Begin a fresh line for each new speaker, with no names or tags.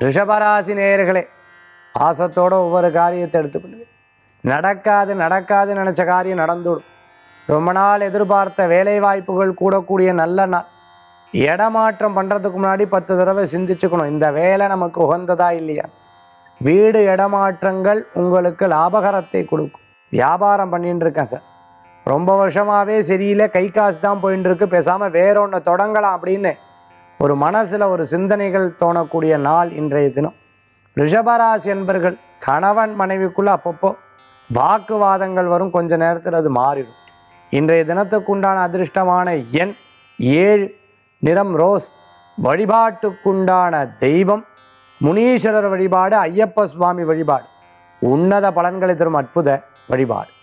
ரிஷபராசி நேயர்களே ஆசத்தோட ஒவ்வொரு காரியத்தை எடுத்துக்கொள்ளுங்க நடக்காது நடக்காது நினச்ச காரியம் நடந்துடும் ரொம்ப நாள் எதிர்பார்த்த வேலை வாய்ப்புகள் கூடக்கூடிய நல்ல நாள் இடமாற்றம் பண்ணுறதுக்கு முன்னாடி பத்து தடவை சிந்திச்சுக்கணும் இந்த வேலை நமக்கு உகந்ததா இல்லையா வீடு இடமாற்றங்கள் உங்களுக்கு லாபகரத்தை கொடுக்கும் வியாபாரம் பண்ணிட்டு இருக்கேன் சார் ரொம்ப வருஷமாகவே சரியில்லை கை காசு தான் போயின்னு இருக்கு பேசாமல் வேற ஒன்று தொடங்கலாம் அப்படின்னு ஒரு மனசில் ஒரு சிந்தனைகள் தோணக்கூடிய நாள் இன்றைய தினம் ரிஷபராசி என்பர்கள் கணவன் மனைவிக்குள்ள அப்பப்போ வாக்குவாதங்கள் வரும் கொஞ்ச நேரத்தில் அது மாறிடும் இன்றைய தினத்துக்குண்டான அதிர்ஷ்டமான எண் ஏழு நிறம் ரோஸ் வழிபாட்டுக்குண்டான தெய்வம் முனீஸ்வரர் வழிபாடு ஐயப்ப சுவாமி வழிபாடு உன்னத பலன்களை தரும் அற்புத வழிபாடு